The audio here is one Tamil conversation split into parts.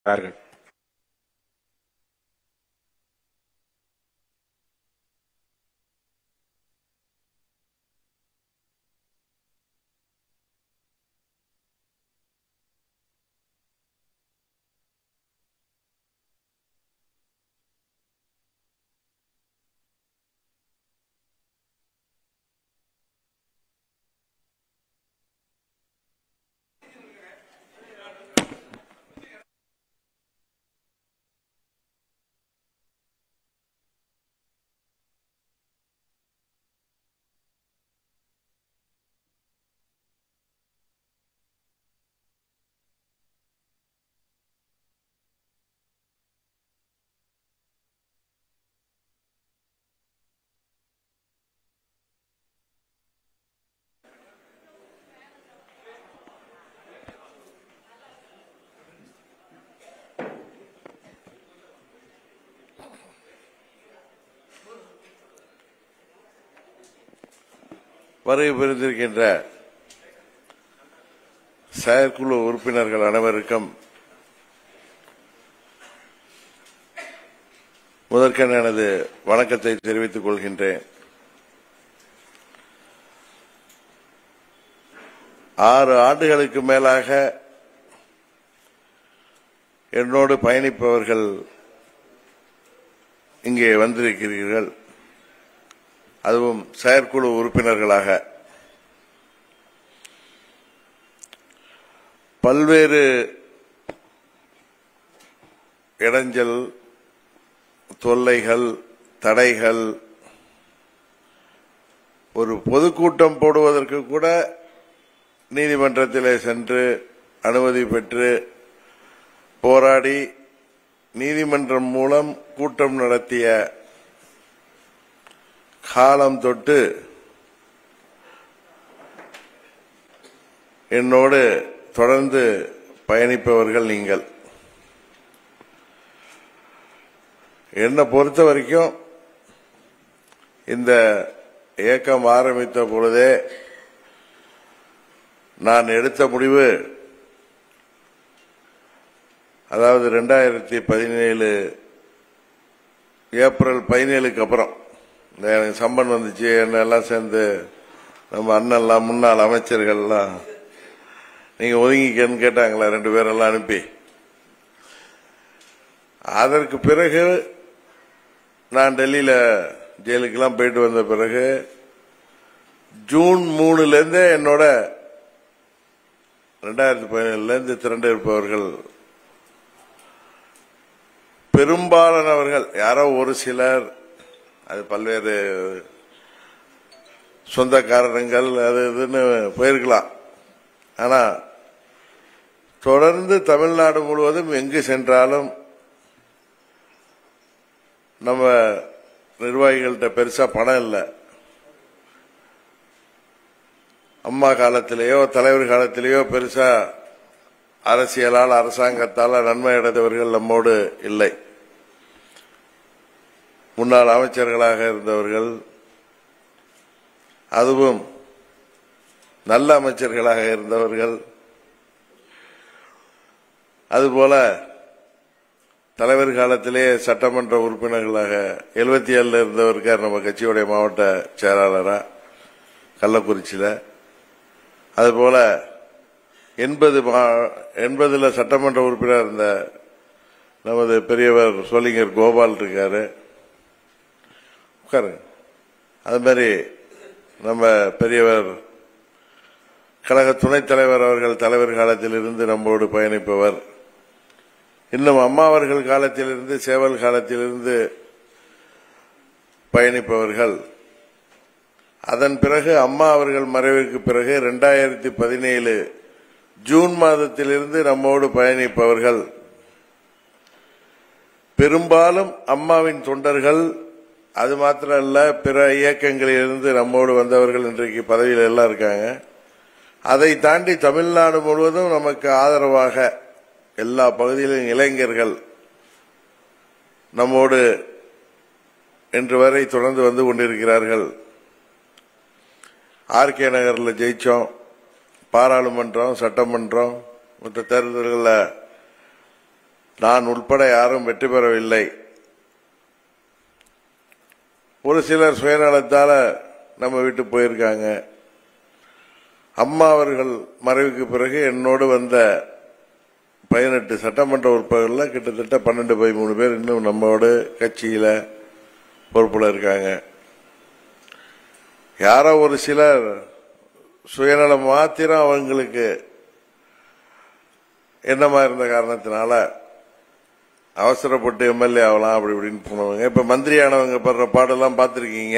இருக்கிறார்கள் வருகை புரிந்திருக்கின்ற செயற்குழு உறுப்பினர்கள் அனைவருக்கும் முதற்கண் எனது வணக்கத்தை தெரிவித்துக் கொள்கின்றேன் ஆறு ஆண்டுகளுக்கு மேலாக என்னோடு பயணிப்பவர்கள் இங்கே வந்திருக்கிறீர்கள் அதுவும் செயற்குழு உறுப்பினர்களாக பல்வேறு இடைஞ்சல் தொல்லைகள் தடைகள் ஒரு பொதுக்கூட்டம் போடுவதற்கு கூட நீதிமன்றத்திலே சென்று அனுமதி பெற்று போராடி நீதிமன்றம் மூலம் கூட்டம் நடத்திய காலம் தொட்டு என்னோடு தொடர்ந்து பயணிப்பவர்கள் நீங்கள் என்னை பொறுத்த வரைக்கும் இந்த இயக்கம் ஆரம்பித்த பொழுதே நான் எடுத்த முடிவு அதாவது ரெண்டாயிரத்தி பதினேழு ஏப்ரல் பதினேழுக்கு அப்புறம் இந்த எனக்கு சம்பன் வந்துச்சு என்ன எல்லாம் சேர்ந்து நம்ம அண்ணன்லாம் முன்னாள் அமைச்சர்கள்லாம் நீங்க ஒதுங்கிக்கன்னு கேட்டாங்களா ரெண்டு பேரெல்லாம் அனுப்பி அதற்கு பிறகு நான் டெல்லியில ஜெயிலுக்கெல்லாம் போயிட்டு வந்த பிறகு ஜூன் மூணுல இருந்தே என்னோட ரெண்டாயிரத்தி பதினேழுல இருந்து திரண்டு இருப்பவர்கள் பெரும்பாலானவர்கள் யாரோ ஒரு சிலர் அது பல்வேறு சொந்த காரணங்கள் அது இதுன்னு போயிருக்கலாம் ஆனா தொடர்ந்து தமிழ்நாடு முழுவதும் எங்கு சென்றாலும் நம்ம நிர்வாகிகள்கிட்ட பெருசா பணம் இல்லை அம்மா காலத்திலேயோ தலைவர் காலத்திலேயோ பெருசா அரசியலால் அரசாங்கத்தால் நன்மை அடைந்தவர்கள் நம்மோடு இல்லை முன்னாள் அமைச்சர்களாக இருந்தவர்கள் அதுவும் நல்ல அமைச்சர்களாக இருந்தவர்கள் அதுபோல தலைவர் காலத்திலே சட்டமன்ற உறுப்பினர்களாக எழுபத்தி ஏழுல இருந்தவர் இருக்கார் நம்ம கட்சியுடைய மாவட்ட செயலாளரா கள்ளக்குறிச்சியில அதுபோல எண்பது எண்பதுல சட்டமன்ற உறுப்பினர் இருந்த நமது பெரியவர் சோழிங்கர் கோபால் இருக்காரு உட்காருங்க அது மாதிரி நம்ம பெரியவர் கழக துணைத் தலைவர் அவர்கள் தலைவர் காலத்தில் இருந்து நம்மோடு பயணிப்பவர் இன்னும் அம்மா அவர்கள் காலத்திலிருந்து சேவல் காலத்திலிருந்து பயணிப்பவர்கள் அதன் பிறகு அம்மா அவர்கள் மறைவிற்கு பிறகு இரண்டாயிரத்தி பதினேழு ஜூன் மாதத்திலிருந்து நம்மோடு பயணிப்பவர்கள் பெரும்பாலும் அம்மாவின் தொண்டர்கள் அது மாத்திரம் அல்ல பிற இயக்கங்களிலிருந்து நம்மோடு வந்தவர்கள் இன்றைக்கு பதவியில் எல்லாம் இருக்காங்க அதை தாண்டி தமிழ்நாடு முழுவதும் நமக்கு ஆதரவாக எல்லா பகுதியிலும் இளைஞர்கள் நம்மோடு இன்று வரை தொடர்ந்து வந்து கொண்டிருக்கிறார்கள் ஆர்கே நகரில் ஜெயிச்சோம் பாராளுமன்றம் சட்டமன்றம் மற்ற தேர்தல்களில் நான் உட்பட யாரும் வெற்றி பெறவில்லை ஒரு சிலர் சுயநலத்தால நம்ம வீட்டு போயிருக்காங்க அம்மா அவர்கள் மறைவுக்கு பிறகு என்னோடு வந்த பதினெட்டு சட்டமன்ற உறுப்பினர்கள் கிட்டத்தட்ட பன்னெண்டு பதிமூணு பேர் இன்னும் நம்மோடு கட்சியில பொறுப்புல இருக்காங்க யாரோ ஒரு சிலர் சுயநலம் மாத்திரம் அவங்களுக்கு என்னமா இருந்த காரணத்தினால அவசரப்பட்டு எம்எல்ஏ ஆகலாம் அப்படி இப்படின்னு போனவங்க இப்ப மந்திரி ஆனவங்க படுற பாடெல்லாம் பார்த்திருக்கீங்க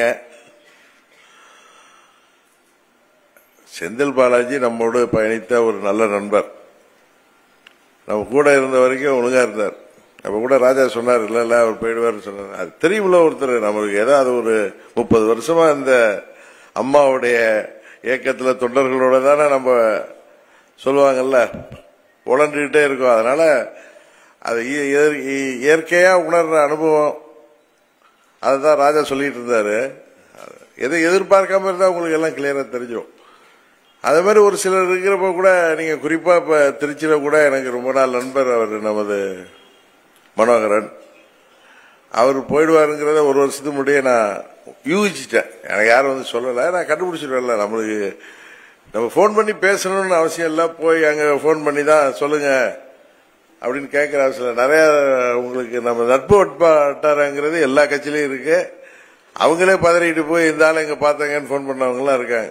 செந்தில் பாலாஜி நம்மோடு பயணித்த ஒரு நல்ல நண்பர் நம்ம கூட இருந்த வரைக்கும் ஒழுங்கா இருந்தார் அப்ப கூட ராஜா சொன்னார் இல்ல இல்ல அவர் போயிடுவார் சொன்னார் அது தெரியுமில்ல ஒருத்தர் நம்மளுக்கு ஏதாவது ஒரு முப்பது வருஷமா இந்த அம்மாவுடைய இயக்கத்துல தொண்டர்களோட தானே நம்ம சொல்லுவாங்கல்ல உழண்டுகிட்டே இருக்கோம் அதனால அது இய- இய- இய- இயற்கையா உணர்ற அனுபவம் அதுதான் ராஜா சொல்லிட்டு இருந்தாரு அது எதை எதிர்பார்க்காம இருந்தா உங்களுக்கு எல்லாம் கிளியரா தெரிஞ்சிடும் அதே மாதிரி ஒரு சிலர் இருக்கிறப்ப கூட நீங்க குறிப்பா இப்ப திருச்சியில கூட எனக்கு ரொம்ப நாள் நண்பர் அவர் நமது மனோகரன் அவர் போயிடுவாருங்கிறத ஒரு வருஷத்துக்கு முன்னாடியே நான் யூகிச்சிட்டேன் எனக்கு யாரும் வந்து சொல்லல நான் கண்டுபிடிச்சிடுவேன்ல நம்மளுக்கு நம்ம ஃபோன் பண்ணி பேசணும்னு அவசியம் இல்லை போய் அங்க ஃபோன் பண்ணி தான் சொல்லுங்க அப்படின்னு கேட்கிற அவசியம் இல்லை. நிறைய உங்களுக்கு நம்ம நட்பு வட்டாரங்கிறது எல்லா கட்சியிலையும் இருக்கு அவங்களே பதறிட்டு போய் இந்த ஆள் எங்க பார்த்தாங்கன்னு ஃபோன் பண்ணவங்கலாம் இருக்காங்க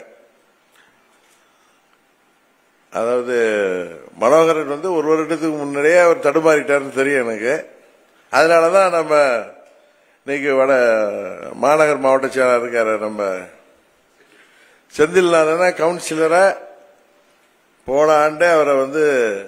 அதாவது மனோகரன் வந்து ஒரு வருடத்துக்கு முன்னாடியே அவர் தடுமாறிட்டாருன்னு தெரியும் எனக்கு அதனாலதான் நம்ம இன்னைக்கு வட மாநகர் மாவட்ட செயலாளர் இருக்காரு நம்ம செந்தில்நாதன கவுன்சிலரை போன ஆண்டே அவரை வந்து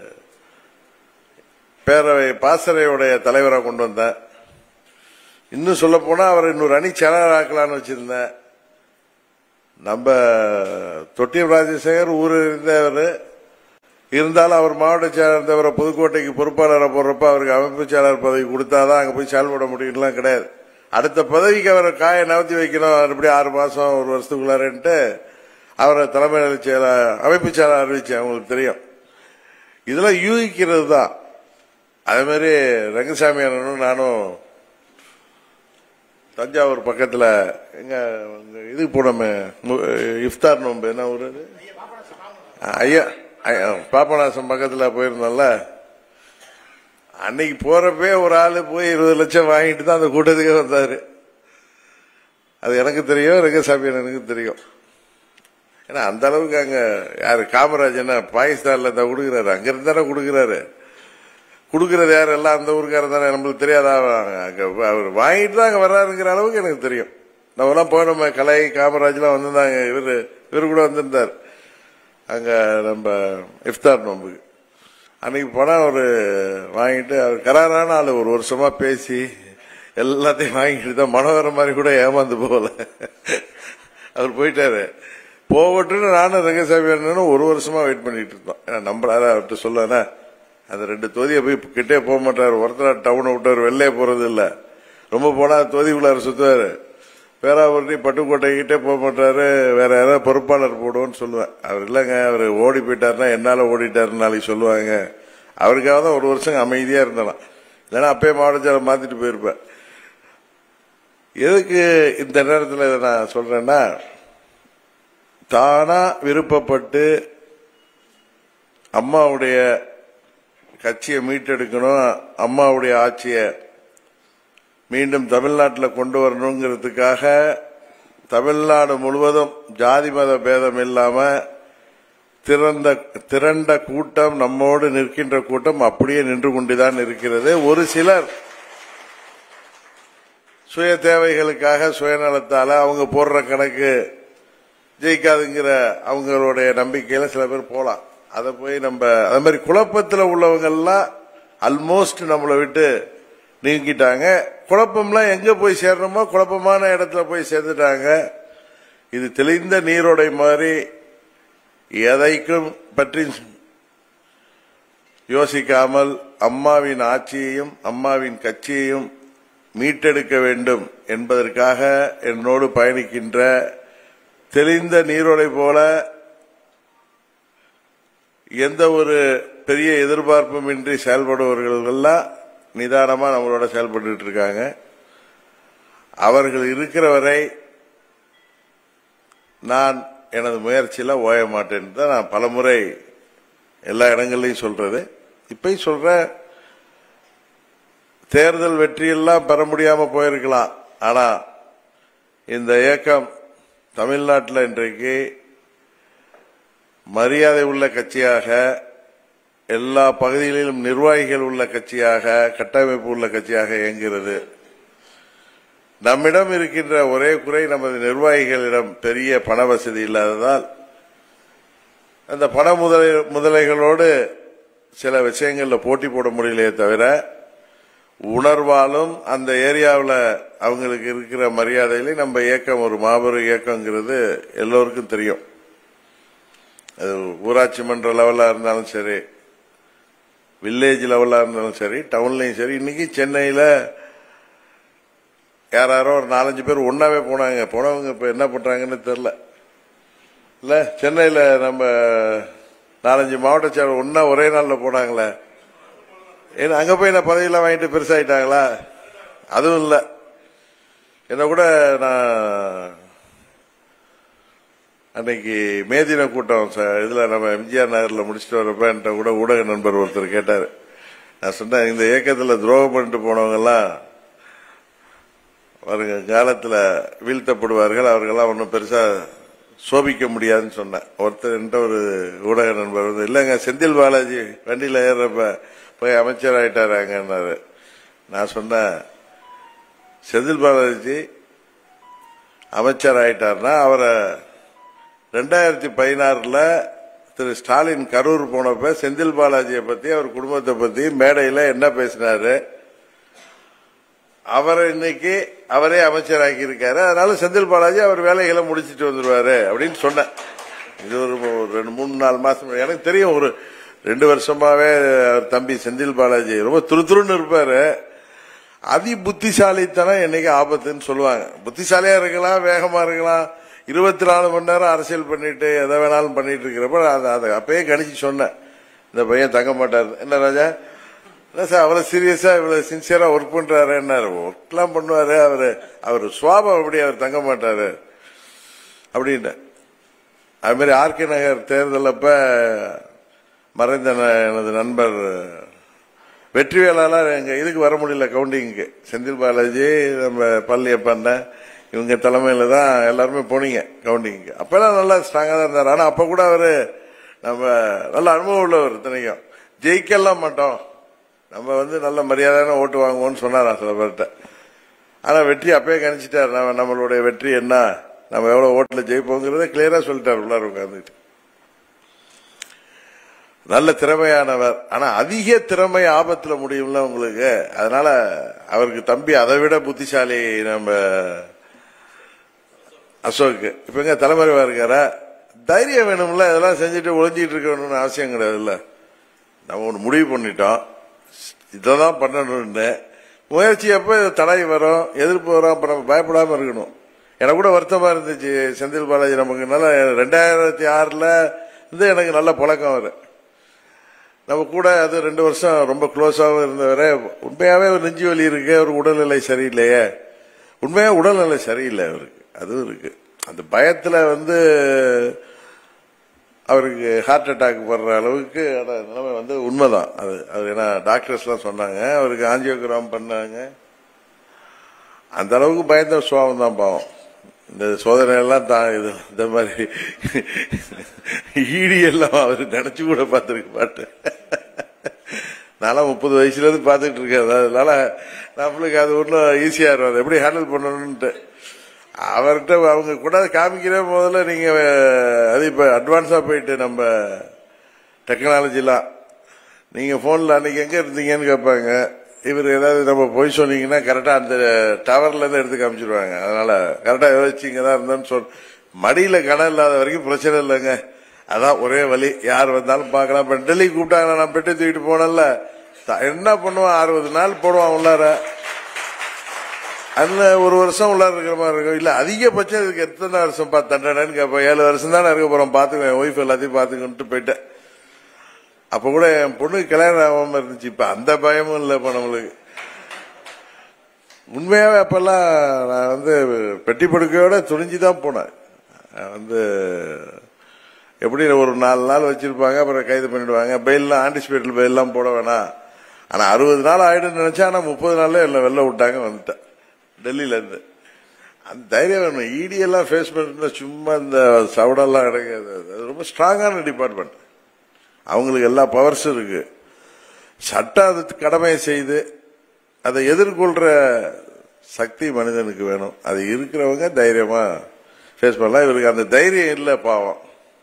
பேரவை பாசறையுடைய தலைவராக கொண்டு வந்தேன் இன்னும் சொல்ல போனா அவரை இன்னொரு அணி செயலாளர் ஆக்கலான்னு வச்சிருந்தேன் நம்ம தொட்டியம் ராஜசேகர் ஊர் இருந்தவர் இருந்தாலும் அவர் மாவட்ட செயலாளர் இருந்தவரை புதுக்கோட்டைக்கு பொறுப்பாளரை போடுறப்ப அவருக்கு அமைப்பு செயலாளர் பதவி கொடுத்தாதான் அங்க போய் செயல்பட முடியும்லாம் கிடையாது அடுத்த பதவிக்கு அவரை காயை நகர்த்தி வைக்கணும் அப்படி ஆறு மாசம் ஒரு வருஷத்துக்குள்ளாரன்ட்டு அவரை தலைமை செயலாளர் அமைப்பு செயலாளர் அறிவிச்சேன் அவங்களுக்கு தெரியும் இதெல்லாம் யூகிக்கிறது தான் அதே மாதிரி ரங்கசாமி அண்ணனும் நானும் தஞ்சாவூர் பக்கத்துல எங்க அங்க இதுக்கு போனோமே மு- இஃப்தார் நோம்பு என்ன ஊரு அது? ஐயா ஐயா, பாபநாசம் பக்கத்துல போயிருந்தோம்ல அன்னைக்கு போறப்பே ஒரு ஆளு போய் இருபது லட்சம் வாங்கிட்டு தான் அந்த கூட்டத்துக்கே வந்தாரு அது எனக்கு தெரியும் ரங்கசாமி எனக்கு தெரியும் ஏன்னா அந்த அளவுக்கு அங்க யாரு காமராஜ் என்ன பாகிஸ்தான்ல தான் கொடுக்குறாரு அங்க இருந்தானே கொடுக்குறாரு கொடுக்கறது யார் எல்லாம் அந்த ஊருக்காரர் தானே நம்மளுக்கு தெரியாதா அங்க அவர் வாங்கிட்டு தான் அங்க வர்றாருங்கிற அளவுக்கு எனக்கு தெரியும் நம்ம எல்லாம் போனோம் கலை காமராஜ்லாம் வந்திருந்தாங்க இவரு இவரு கூட வந்திருந்தார் அங்க நம்ம இஃப்தார் நோம்புக்கு அன்னைக்கு போனா ஒரு வாங்கிட்டு அவர் கராரான ஆளு ஒரு வருஷமா பேசி எல்லாத்தையும் வாங்கிட்டு தான் மனோகரம் மாதிரி கூட ஏமாந்து போகல அவர் போயிட்டாரு போகட்டுன்னு நானும் ரங்கசாமி அண்ணனும் ஒரு வருஷமா வெயிட் பண்ணிட்டு இருந்தோம் ஏன்னா நம்மளால அவர்கிட்ட சொல்லனா அந்த ரெண்டு தொகுதியை போய் கிட்டே போக மாட்டாரு ஒருத்தர் டவுனை விட்டார் வெளிலே போறது இல்ல ரொம்ப போனா தொகுதிக்குள்ளார சுத்துவாரு பேராவூர்த்தி பட்டுக்கோட்டை கிட்டே போக மாட்டாரு வேற யாராவது பொறுப்பாளர் போடுவோம்னு சொல்லுவேன் அவர் இல்லைங்க அவர் ஓடி போயிட்டாருன்னா என்னால ஓடிட்டாருன்னு நாளைக்கு சொல்லுவாங்க அவருக்காக தான் ஒரு வருஷம் அமைதியா இருந்தலாம் இல்லைன்னா அப்பயே மாவட்ட மாத்திட்டு போயிருப்பேன் எதுக்கு இந்த நேரத்தில் இதை நான் சொல்றேன்னா தானா விருப்பப்பட்டு அம்மாவுடைய கட்சியை மீட்டெடுக்கணும் அம்மாவுடைய ஆட்சியை மீண்டும் தமிழ்நாட்டில் கொண்டு வரணுங்கிறதுக்காக தமிழ்நாடு முழுவதும் ஜாதி மத பேதம் இல்லாம திறந்த திரண்ட கூட்டம் நம்மோடு நிற்கின்ற கூட்டம் அப்படியே நின்று கொண்டுதான் இருக்கிறது ஒரு சிலர் சுய தேவைகளுக்காக சுயநலத்தால அவங்க போடுற கணக்கு ஜெயிக்காதுங்கிற அவங்களுடைய நம்பிக்கையில சில பேர் போலாம் அதை போய் நம்ம அது மாதிரி குழப்பத்தில் உள்ளவங்க எல்லாம் ஆல்மோஸ்ட் நம்மளை விட்டு நீங்கிட்டாங்க குழப்பம்லாம் எங்க போய் சேரணுமோ குழப்பமான இடத்துல போய் சேர்ந்துட்டாங்க இது தெளிந்த நீரோடை மாதிரி எதைக்கும் பற்றி யோசிக்காமல் அம்மாவின் ஆட்சியையும் அம்மாவின் கட்சியையும் மீட்டெடுக்க வேண்டும் என்பதற்காக என்னோடு பயணிக்கின்ற தெளிந்த நீரோடை போல எந்த ஒரு பெரிய எதிர்பார்ப்பும் இன்றி செயல்படுபவர்கள் எல்லாம் நிதானமா நம்மளோட செயல்பட்டு இருக்காங்க அவர்கள் இருக்கிற வரை நான் எனது முயற்சியில ஓய மாட்டேன் தான் நான் பலமுறை எல்லா இடங்கள்லையும் சொல்றது இப்பயும் சொல்றேன் தேர்தல் வெற்றியெல்லாம் பெற முடியாம போயிருக்கலாம் ஆனா இந்த இயக்கம் தமிழ்நாட்டில் இன்றைக்கு மரியாதை உள்ள கட்சியாக எல்லா பகுதிகளிலும் நிர்வாகிகள் உள்ள கட்சியாக கட்டமைப்பு உள்ள கட்சியாக இயங்குகிறது நம்மிடம் இருக்கின்ற ஒரே குறை நமது நிர்வாகிகளிடம் பெரிய பண வசதி இல்லாததால் அந்த பண முதலை முதலைகளோடு சில விஷயங்கள்ல போட்டி போட முடியலையே தவிர உணர்வாலும் அந்த ஏரியாவில் அவங்களுக்கு இருக்கிற மரியாதையில நம்ம இயக்கம் ஒரு மாபெரும் இயக்கங்கிறது எல்லோருக்கும் தெரியும் அது ஊராட்சி மன்ற லெவலா இருந்தாலும் சரி வில்லேஜ் லெவலா இருந்தாலும் சரி டவுன்லயும் சரி இன்னைக்கு சென்னையில யாராரோ ஒரு நாலஞ்சு பேர் ஒன்னாவே போனாங்க போனவங்க இப்ப என்ன பண்றாங்கன்னு தெரியல இல்ல சென்னையில நம்ம நாலஞ்சு மாவட்ட செயலர் ஒன்னா ஒரே நாள்ல போனாங்களே ஏன்னா அங்க போய் நான் பதவியெல்லாம் வாங்கிட்டு பெருசாயிட்டாங்களா அதுவும் இல்ல என்ன கூட நான் அன்னைக்கு மேதின கூட்டம் ச- இதுல நம்ம எம்ஜிஆர் நகர்ல முடிச்சுட்டு வரப்ப என்கிட்ட கூட ஊடக நண்பர் ஒருத்தர் கேட்டாரு நான் சொன்னேன் இந்த இயக்கத்துல துரோகம் பண்ணிட்டு போனவங்க எல்லாம் வருங்க காலத்துல வீழ்த்தப்படுவார்கள் அவர்களெல்லாம் ஒன்றும் பெருசா சோபிக்க முடியாதுன்னு சொன்னேன் ஒருத்தர் என்கிட்ட ஒரு ஊடக நண்பர் வந்து இல்லைங்க செந்தில் பாலாஜி வண்டியில ஏறப்ப போய் அமைச்சர் ஆயிட்டாராங்கன்னாரு நான் சொன்னேன் செந்தில் பாலாஜி அமைச்சர் ஆயிட்டார்னா அவரை ரெண்டாயிரத்தி பதினாறுல திரு ஸ்டாலின் கரூர் போனப்ப செந்தில் பாலாஜியை பத்தி அவர் குடும்பத்தை பத்தி மேடையில என்ன பேசினாரு அவரை இன்னைக்கு அவரே அமைச்சராக்கி இருக்காரு அதனால செந்தில் பாலாஜி அவர் வேலைகளை முடிச்சிட்டு வந்துருவாரு அப்படின்னு சொன்னேன் இது ஒரு ஒரு ரெண்டு மூணு நாலு மாசம் முன்னாடி. எனக்கு தெரியும் ஒரு ரெண்டு வருஷமாவே அவர் தம்பி செந்தில் பாலாஜி ரொம்ப துருதுருன்னு இருப்பாரு அதி புத்திசாலித்தனம் என்னைக்கு ஆபத்துன்னு சொல்லுவாங்க புத்திசாலியா இருக்கலாம் வேகமா இருக்கலாம் இருபத்தி நாலு மணி நேரம் அரசியல் பண்ணிட்டு எதை வேணாலும் பண்ணிட்டு இருக்கிறப்ப அதை அதை அப்பயே கணிச்சு சொன்னேன் இந்த பையன் தங்க மாட்டார் என்ன ராஜா இல்ல சார் அவ்வளவு சீரியஸா இவ்வளவு சின்சியரா ஒர்க் பண்றாரு என்ன ஒர்க்லாம் பண்ணுவாரு அவரு அவர் சுவாபம் அப்படி அவர் தங்க மாட்டாரு அப்படின்னு அது மாதிரி ஆர்கே நகர் தேர்தல் அப்ப மறைந்த ந- எனது நண்பர் வெற்றி வேளாளர் எங்க இதுக்கு வர முடியல கவுண்டிங்க்கு செந்தில் பாலாஜி நம்ம பள்ளியப்பண்ண இவங்க தலைமையில தான் எல்லாருமே போனீங்க கவுண்டிங்க்கு அப்பெல்லாம் நல்லா ஸ்ட்ராங்கா தான் இருந்தார் ஆனா அப்ப கூட அவரு நம்ம நல்ல அனுபவம் உள்ளவர் இத்தனைக்கும் ஜெயிக்கலாம் மாட்டோம் நம்ம வந்து நல்ல மரியாதையான ஓட்டு வாங்குவோம்னு சொன்னாராம் சில பேர்கிட்ட ஆனா வெற்றி அப்பயே கணிச்சிட்டார் நம்ம நம்மளுடைய வெற்றி என்ன நம்ம எவ்வளவு ஓட்டுல ஜெயிப்போங்கிறத கிளியரா சொல்லிட்டார் உள்ளார உட்கார்ந்துட்டு நல்ல திறமையானவர் ஆனா அதிக திறமை ஆபத்துல முடியும்ல உங்களுக்கு அதனால அவருக்கு தம்பி அதை விட புத்திசாலி நம்ம அசோக் இப்ப எங்க தலைமறைவா இருக்காரா தைரியம் வேணும்ல இதெல்லாம் செஞ்சுட்டு ஒளிஞ்சிட்டு இருக்கணும்னு அவசியம் கிடையாது இல்ல நம்ம ஒன்று முடிவு பண்ணிட்டோம் இதான் பண்ணணும்னு முயற்சி எப்ப தடை வரும் எதிர்ப்பு வரும் அப்ப நம்ம பயப்படாம இருக்கணும் எனக்கு கூட வருத்தமா இருந்துச்சு செந்தில் பாலாஜி நமக்கு நல்ல ரெண்டாயிரத்தி ஆறுல இருந்து எனக்கு நல்ல பழக்கம் வரும் நம்ம கூட அது ரெண்டு வருஷம் ரொம்ப க்ளோஸாகவும் இருந்தவரை உண்மையாவே ஒரு நெஞ்சு வலி இருக்கு ஒரு உடல்நிலை சரியில்லையே உண்மையா உடல்நிலை சரியில்லை அவருக்கு அதுவும் இருக்கு அந்த பயத்துல வந்து அவருக்கு ஹார்ட் அட்டாக் வர்ற அளவுக்கு அந்த நிலைமை வந்து உண்மைதான் அது அது ஏன்னா டாக்டர்ஸ்லாம் சொன்னாங்க அவருக்கு ஆஞ்சியோகிராம் பண்ணாங்க அந்த அளவுக்கு பயந்த சுவாபம் தான் பாவம் இந்த சோதனை எல்லாம் தான் இது இந்த மாதிரி ஈடி எல்லாம் அவர் நினைச்சு கூட பார்த்திருக்க மாட்டேன் நான்லாம் முப்பது வயசுல இருந்து பார்த்துட்டு இருக்கேன் அதனால நம்மளுக்கு அது ஒன்றும் ஈஸியா இருக்கும் எப்படி ஹேண்டில் பண்ணணும்ட்டு அவர்கிட்ட அவங்க கூட காமிக்கிற முதல்ல நீங்க அது இப்ப அட்வான்ஸா போயிட்டு நம்ம டெக்னாலஜிலாம் நீங்க போன்ல அன்னைக்கு எங்க இருந்தீங்கன்னு கேட்பாங்க இவர் ஏதாவது நம்ம போய் சொன்னீங்கன்னா கரெக்டா அந்த டவர்ல இருந்து எடுத்து காமிச்சிருவாங்க அதனால கரெக்டா யோசிச்சு இங்க தான் இருந்தேன்னு சொல் மடியில கடன் இல்லாத வரைக்கும் பிரச்சனை இல்லைங்க அதான் ஒரே வழி யார் வந்தாலும் பார்க்கலாம் இப்ப டெல்லி கூப்பிட்டாங்க நான் பெட்டி தூக்கிட்டு போனேன்ல த- என்ன பண்ணுவான் அறுபது நாள் போடுவான் உள்ளார அதுல ஒரு வருஷம் உள்ளார இருக்கிற மாதிரி இருக்கும் இல்ல அதிகபட்சம் இதுக்கு எத்தனை வருஷம் பா தண்டனைன்னு கேட்பேன் ஏழு வருஷம் தானே இருக்க போறோம் பாத்துக்கோ என் ஒய்ஃப் எல்லாத்தையும் பாத்துக்கிட்டு போயிட்டேன் அப்ப கூட என் பொண்ணுக்கு கல்யாணம் ஆகாம இருந்துச்சு இப்ப அந்த பயமும் இல்ல இப்ப நம்மளுக்கு உண்மையாவே அப்பெல்லாம் நான் வந்து பெட்டி படுக்கையோட துணிஞ்சு தான் போனேன் நான் வந்து எப்படி ஒரு நாலு நாள் வச்சிருப்பாங்க அப்புறம் கைது பண்ணிடுவாங்க பெயில்லாம் ஆன்டிசிபேட்டல் பெயில்லாம் போட வேணாம் ஆனா அறுபது நாள் ஆயிடும்னு நினைச்சா ஆனா முப்பது நாள்ல என்ன வெளில விட்டாங்க வந்துட்டேன் டெல்லியில இருந்து அந்த தைரியம் வேணும் இடி எல்லாம் ஃபேஸ் பண்ணிட்டு சும்மா இந்த சவுடெல்லாம் கிடைக்காது அது ரொம்ப ஸ்ட்ராங்கான டிபார்ட்மெண்ட் அவங்களுக்கு எல்லா பவர்ஸும் இருக்கு சட்டம் அது கடமையை செய்து அதை எதிர்கொள்ற சக்தி மனிதனுக்கு வேணும் அது இருக்கிறவங்க தைரியமா ஃபேஸ் பண்ணலாம் இவருக்கு அந்த தைரியம் இல்லை பாவம்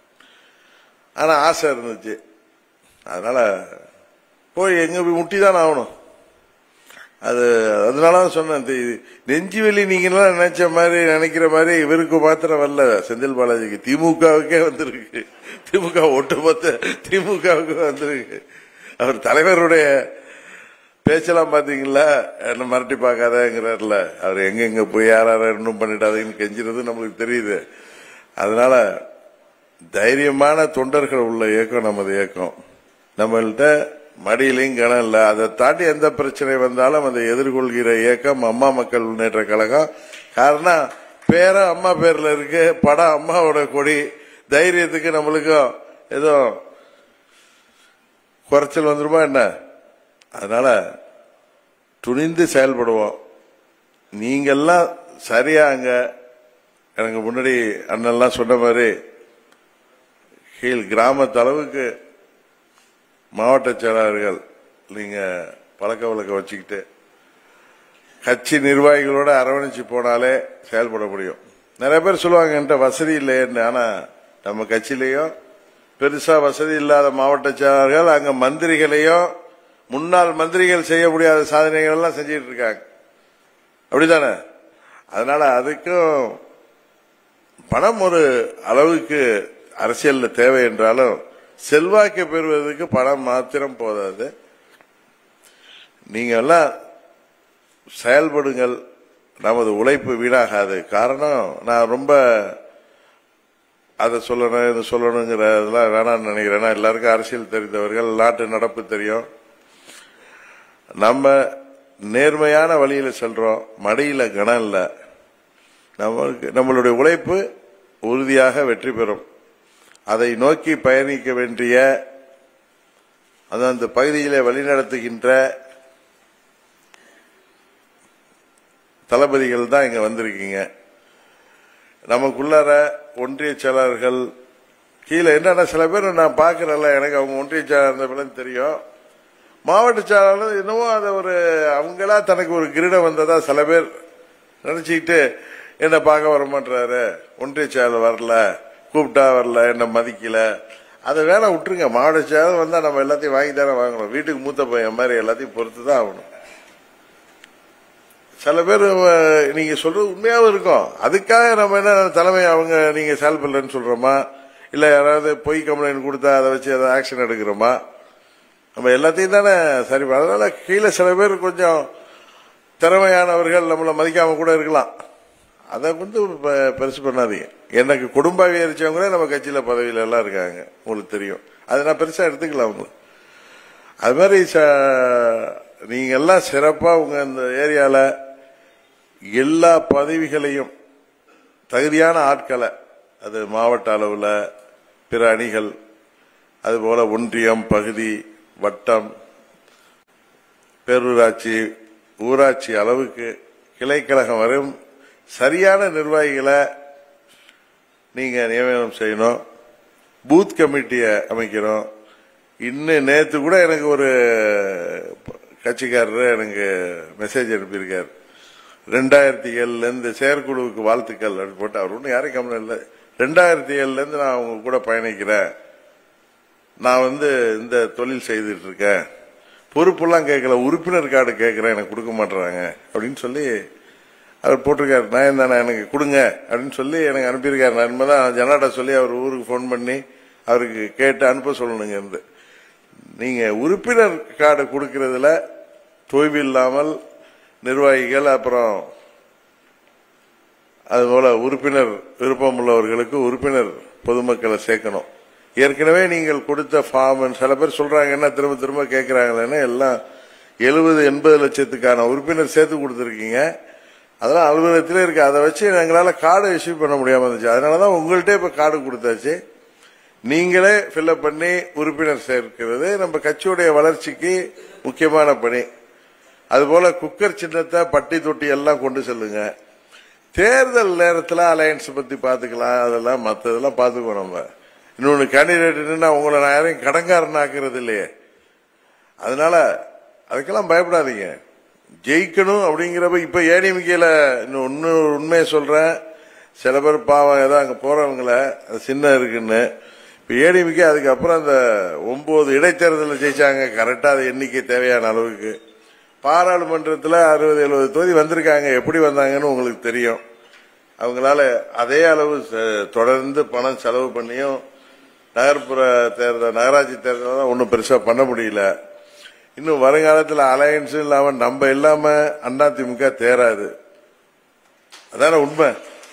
ஆனா ஆசை இருந்துச்சு அதனால போய் எங்க போய் முட்டி தான் ஆகணும் அது அதனால தான் சொன்னேன் இது நெஞ்சு வெளி நீங்க எல்லாம் நினைச்ச மாதிரி நினைக்கிற மாதிரி இவருக்கு மாத்திரம் வரல செந்தில் பாலாஜிக்கு திமுகவுக்கே வந்திருக்கு திமுக ஒட்டுமொத்த திமுகவுக்கு வந்திருக்கு அவர் தலைவருடைய பேச்செல்லாம் பாத்தீங்களா என்ன மிரட்டி பார்க்காதங்கிறார்ல அவர் எங்க எங்க போய் யாரார இன்னும் பண்ணிட்டாதீங்கன்னு கெஞ்சிறது நம்மளுக்கு தெரியுது அதனால தைரியமான தொண்டர்கள் உள்ள இயக்கம் நமது இயக்கம் நம்மள்கிட்ட மடியிலையும் கணம் இல்ல அதை தாண்டி எந்த பிரச்சனை வந்தாலும் அதை எதிர்கொள்கிற இயக்கம் அம்மா மக்கள் முன்னேற்ற கழகம் காரணம் பேரும் அம்மா பேர்ல இருக்கு படம் அம்மாவோட கொடி தைரியத்துக்கு நம்மளுக்கும் ஏதோ குறைச்சல் வந்துருமா என்ன அதனால துணிந்து செயல்படுவோம் நீங்கெல்லாம் சரியா அங்க எனக்கு முன்னாடி அண்ணன்லாம் சொன்ன மாதிரி கீழ் கிராமத்து அளவுக்கு மாவட்ட செயலாளர்கள் நீங்க பழக்க வழக்க வச்சுக்கிட்டு கட்சி நிர்வாகிகளோட அரவணைச்சு போனாலே செயல்பட முடியும் நிறைய பேர் சொல்லுவாங்க என்கிட்ட வசதி இல்லையேன்னு ஆனா நம்ம கட்சியிலையும் பெருசா வசதி இல்லாத மாவட்ட செயலாளர்கள் அங்க மந்திரிகளையும் முன்னாள் மந்திரிகள் செய்ய முடியாத சாதனைகள் எல்லாம் செஞ்சிட்டு இருக்காங்க அப்படிதானே அதனால அதுக்கும் பணம் ஒரு அளவுக்கு அரசியல்ல தேவை என்றாலும் செல்வாக்கு பெறுவதற்கு பணம் மாத்திரம் போதாது நீங்க எல்லாம் செயல்படுங்கள் நமது உழைப்பு வீணாகாது காரணம் நான் ரொம்ப அதை சொல்லணும் இது சொல்லணுங்கிற இதெல்லாம் வேணாம்னு நினைக்கிறேன் ஏன்னா எல்லாருக்கும் அரசியல் தெரிந்தவர்கள் நாட்டு நடப்பு தெரியும் நம்ம நேர்மையான வழியில செல்றோம் மடியில கணம் இல்ல நம்மளுக்கு நம்மளுடைய உழைப்பு உறுதியாக வெற்றி பெறும் அதை நோக்கி பயணிக்க வேண்டிய அது அந்த பகுதியிலே வழிநடத்துகின்ற தளபதிகள் தான் இங்க வந்திருக்கீங்க நமக்குள்ளார ஒன்றிய செயலாளர்கள் கீழே என்னன்னா சில பேர் நான் பாக்குறேன்ல எனக்கு அவங்க ஒன்றிய செயலாளர் தெரியும் மாவட்ட செயலாளர் என்னவோ அதை ஒரு அவங்களா தனக்கு ஒரு கிரீடம் வந்ததா சில பேர் நினைச்சுக்கிட்டு என்ன பார்க்க வர மாட்டாரு ஒன்றிய செயலாளர் வரல கூப்பிட்டா வரல என்ன மதிக்கல அதை வேணா விட்டுருங்க மாவட்ட செயலாளர் வந்தா நம்ம எல்லாத்தையும் வாங்கி தானே வாங்கணும் வீட்டுக்கு மூத்த பையன் மாதிரி எல்லாத்தையும் பொறுத்து தான் ஆகணும் சில பேர் அஹ், நீங்க சொல்றது உண்மையாவும் இருக்கும் அதுக்காக நம்ம என்ன தலைமை அவங்க நீங்க செயல்படலன்னு சொல்றோமா இல்ல யாராவது பொய் கம்ப்ளைண்ட் கொடுத்தா அதை வச்சு ஏதாவது ஆக்ஷன் எடுக்கிறோமா நம்ம எல்லாத்தையும் தானே சரி பண்ண- அதனால கீழே சில பேர் கொஞ்சம் திறமையானவர்கள் நம்மளை மதிக்காம கூட இருக்கலாம் அதை வந்து பெ- பெருசு பண்ணாதீங்க எனக்கு குடும்ப வியரிச்சவங்களே நம்ம கட்சியில பதவியில எல்லாம் இருக்காங்க உங்களுக்கு தெரியும் அதை நான் பெருசா எடுத்துக்கலாம் அவங்கள அது மாதிரி ச- நீங்க எல்லாம் சிறப்பா உங்க இந்த ஏரியால எல்லா பதவிகளையும் தகுதியான ஆட்களை அது மாவட்ட அளவுல பிற அணிகள் அதுபோல ஒன்றியம் பகுதி வட்டம் பேரூராட்சி ஊராட்சி அளவுக்கு கிளைக்கழகம் வரையும் சரியான நிர்வாகிகளை நீங்க நியமனம் செய்யணும் பூத் கமிட்டியை அமைக்கணும் இன்னும் நேத்து கூட எனக்கு ஒரு கட்சிக்காரர் எனக்கு மெசேஜ் அனுப்பியிருக்காரு ரெண்டாயிரத்தி ஏழுல இருந்து செயற்குழுவுக்கு வாழ்த்துக்கள் அப்படின்னு போட்டு அவர் ஒன்றும் யாரையும் கம்மி இல்லை ரெண்டாயிரத்தி ஏழுல இருந்து நான் அவங்க கூட பயணிக்கிறேன் நான் வந்து இந்த தொழில் செய்துட்டு இருக்கேன் பொறுப்பெல்லாம் கேட்கல உறுப்பினர் கார்டு கேட்கிறேன் எனக்கு கொடுக்க மாட்டுறாங்க அப்படின்னு சொல்லி அவர் போட்டிருக்காரு நான் தானே எனக்கு கொடுங்க அப்படின்னு சொல்லி எனக்கு அனுப்பியிருக்காரு நான் இனிமேதான் ஜனாட சொல்லி அவர் ஊருக்கு ஃபோன் பண்ணி அவருக்கு கேட்டு அனுப்ப சொல்லணுங்க இருந்து நீங்க உறுப்பினர் கார்டு கொடுக்கறதுல தொய்வு இல்லாமல் நிர்வாகிகள் அப்புறம் அதுபோல உறுப்பினர் விருப்பம் உள்ளவர்களுக்கு உறுப்பினர் பொதுமக்களை சேர்க்கணும் ஏற்கனவே நீங்கள் கொடுத்த ஃபார்ம் சில பேர் சொல்றாங்க என்ன திரும்ப திரும்ப கேட்கறாங்களேன்னு எல்லாம் எழுபது எண்பது லட்சத்துக்கான உறுப்பினர் சேர்த்து கொடுத்துருக்கீங்க அதெல்லாம் அலுவலகத்திலே இருக்கு அதை வச்சு எங்களால கார்டு இஷ்யூ பண்ண முடியாம இருந்துச்சு அதனாலதான் உங்கள்கிட்ட இப்ப கார்டு கொடுத்தாச்சு நீங்களே ஃபில்அப் பண்ணி உறுப்பினர் சேர்க்கிறது நம்ம கட்சியுடைய வளர்ச்சிக்கு முக்கியமான பணி அதுபோல குக்கர் சின்னத்தை பட்டி தொட்டி எல்லாம் கொண்டு செல்லுங்க தேர்தல் நேரத்தில் அலையன்ஸ் பத்தி பாத்துக்கலாம் அதெல்லாம் மற்றதெல்லாம் பார்த்துக்குவோம் நம்ம இன்னொன்னு கேண்டிடேட்னா உங்களை நான் யாரையும் கடங்காரன் ஆக்குறது இல்லையே அதனால அதுக்கெல்லாம் பயப்படாதீங்க ஜெயிக்கணும் அப்படிங்கிறப்ப இப்ப ஏடிஎம்கேல இன்னும் உண்மையை சொல்றேன் சில பேர் பாவம் ஏதோ அங்க போறவங்கள அது சின்ன இருக்குன்னு இப்ப ஏடிஎம்கே அதுக்கப்புறம் அந்த ஒன்பது இடைத்தேர்தலில் ஜெயிச்சாங்க கரெக்டா அது எண்ணிக்கை தேவையான அளவுக்கு பாராளுமன்றத்தில் அறுபது எழுபது தொகுதி வந்திருக்காங்க எப்படி வந்தாங்கன்னு உங்களுக்கு தெரியும் அவங்களால அதே அளவு ச- தொடர்ந்து பணம் செலவு பண்ணியும் நகர்ப்புற தேர்தல் நகராட்சி தேர்தல் ஒன்றும் பெருசா பண்ண முடியல இன்னும் வருங்காலத்தில் அலையன்ஸும் இல்லாம நம்ம இல்லாம அதிமுக தேராது அதான உண்மை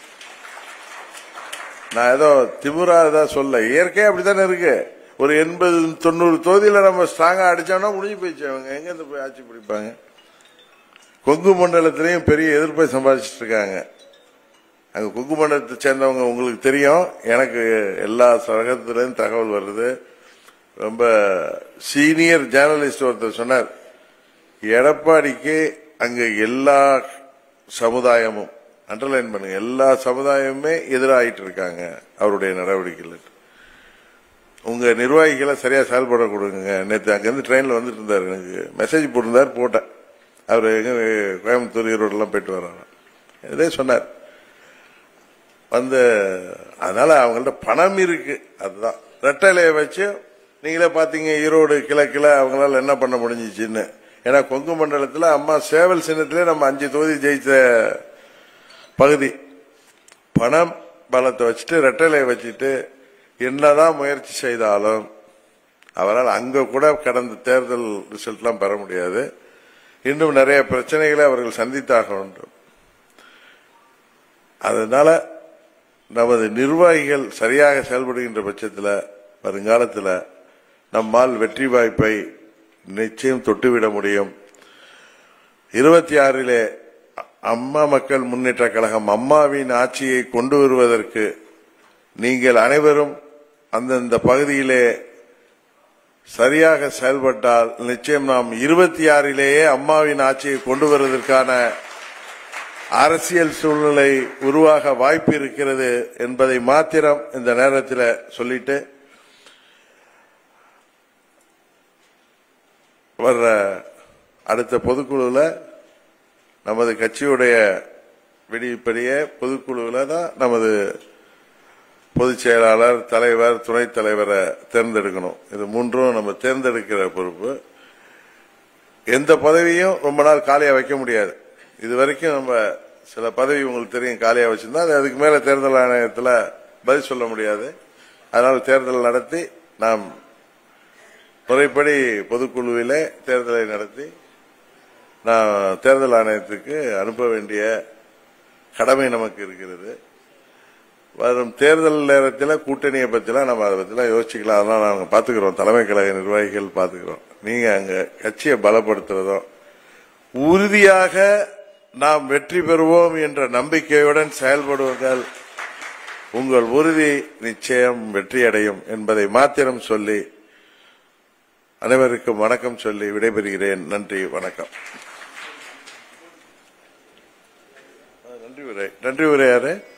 நான் ஏதோ திமுறா தான் சொல்ல இயற்கையா அப்படித்தானே இருக்கு ஒரு எண்பது தொண்ணூறு தொகுதியில நம்ம ஸ்ட்ராங்கா அடிச்சோம்னா முடிஞ்சு போயிடுச்சு அவங்க எங்க இருந்து போய் ஆட்சி பிடிப்பாங்க கொங்கு மண்டலத்திலையும் பெரிய எதிர்ப்பை சம்பாதிச்சிட்டு இருக்காங்க அங்க கொங்கு மண்டலத்தை சேர்ந்தவங்க உங்களுக்கு தெரியும் எனக்கு எல்லா சரகத்திலும் தகவல் வருது ரொம்ப சீனியர் ஜேர்னலிஸ்ட் ஒருத்தர் சொன்னார் எடப்பாடிக்கு அங்க எல்லா சமுதாயமும் அண்டர்லைன் பண்ணுங்க எல்லா சமுதாயமுமே எதிராயிட்டு இருக்காங்க அவருடைய நடவடிக்கைகள் உங்க நிர்வாகிகளை சரியா செயல்பட கொடுங்க நேற்று அங்கிருந்து ட்ரெயின்ல வந்துட்டு இருந்தாரு எனக்கு மெசேஜ் போட்டிருந்தாரு போட்டேன் அவர் எங்க கோயம்புத்தூர் ஈரோடு எல்லாம் போயிட்டு வர்றாரு இதே சொன்னார் வந்து அதனால அவங்கள்ட்ட பணம் இருக்கு அதுதான் ரெட்டலையை வச்சு நீங்களே பாத்தீங்க ஈரோடு கிழக்குல அவங்களால என்ன பண்ண முடிஞ்சிச்சுன்னு ஏன்னா கொங்கு மண்டலத்தில் அம்மா சேவல் சின்னத்திலே நம்ம அஞ்சு தொகுதி ஜெயிச்ச பகுதி பணம் பலத்தை வச்சுட்டு ரெட்டலையை வச்சுட்டு என்னதான் முயற்சி செய்தாலும் அவரால் அங்க கூட கடந்த தேர்தல் ரிசல்ட்லாம் பெற முடியாது இன்னும் நிறைய பிரச்சனைகளை அவர்கள் சந்தித்தாக வேண்டும் அதனால நமது நிர்வாகிகள் சரியாக செயல்படுகின்ற பட்சத்தில் வருங்காலத்தில் நம்மால் வெற்றி வாய்ப்பை நிச்சயம் தொட்டுவிட முடியும் இருபத்தி ஆறிலே அம்மா மக்கள் முன்னேற்ற கழகம் அம்மாவின் ஆட்சியை கொண்டு வருவதற்கு நீங்கள் அனைவரும் அந்தந்த பகுதியிலே சரியாக செயல்பட்டால் நிச்சயம் நாம் இருபத்தி ஆறிலேயே அம்மாவின் ஆட்சியை கொண்டு வருவதற்கான அரசியல் சூழ்நிலை உருவாக வாய்ப்பு இருக்கிறது என்பதை மாத்திரம் இந்த நேரத்தில் சொல்லிட்டு வர்ற அடுத்த பொதுக்குழுவில் நமது கட்சியுடைய விடிப்படியே பொதுக்குழுவில் தான் நமது பொதுச் செயலாளர் தலைவர் துணைத் தலைவரை தேர்ந்தெடுக்கணும் இது மூன்றும் நம்ம தேர்ந்தெடுக்கிற பொறுப்பு எந்த பதவியும் ரொம்ப நாள் காலியா வைக்க முடியாது இது வரைக்கும் நம்ம சில பதவி உங்களுக்கு தெரியும் காலியா வச்சிருந்தா அது அதுக்கு மேல தேர்தல் ஆணையத்தில் பதில் சொல்ல முடியாது அதனால தேர்தல் நடத்தி நாம் முறைப்படி பொதுக்குழுவிலே தேர்தலை நடத்தி நான் தேர்தல் ஆணையத்துக்கு அனுப்ப வேண்டிய கடமை நமக்கு இருக்கிறது வரும் தேர்தல் நேரத்தில் கூட்டணியை பத்திலாம் நம்ம அதை பத்திலாம் யோசிச்சுக்கலாம் அதெல்லாம் நாங்க பாத்துக்கிறோம் தலைமை கழக நிர்வாகிகள் பாத்துக்கிறோம் நீங்க அங்க கட்சியை பலப்படுத்துறதும் உறுதியாக நாம் வெற்றி பெறுவோம் என்ற நம்பிக்கையுடன் செயல்படுவதால் உங்கள் உறுதி நிச்சயம் வெற்றியடையும் என்பதை மாத்திரம் சொல்லி அனைவருக்கும் வணக்கம் சொல்லி விடைபெறுகிறேன் நன்றி வணக்கம் நன்றி உரை நன்றி உரை யாரு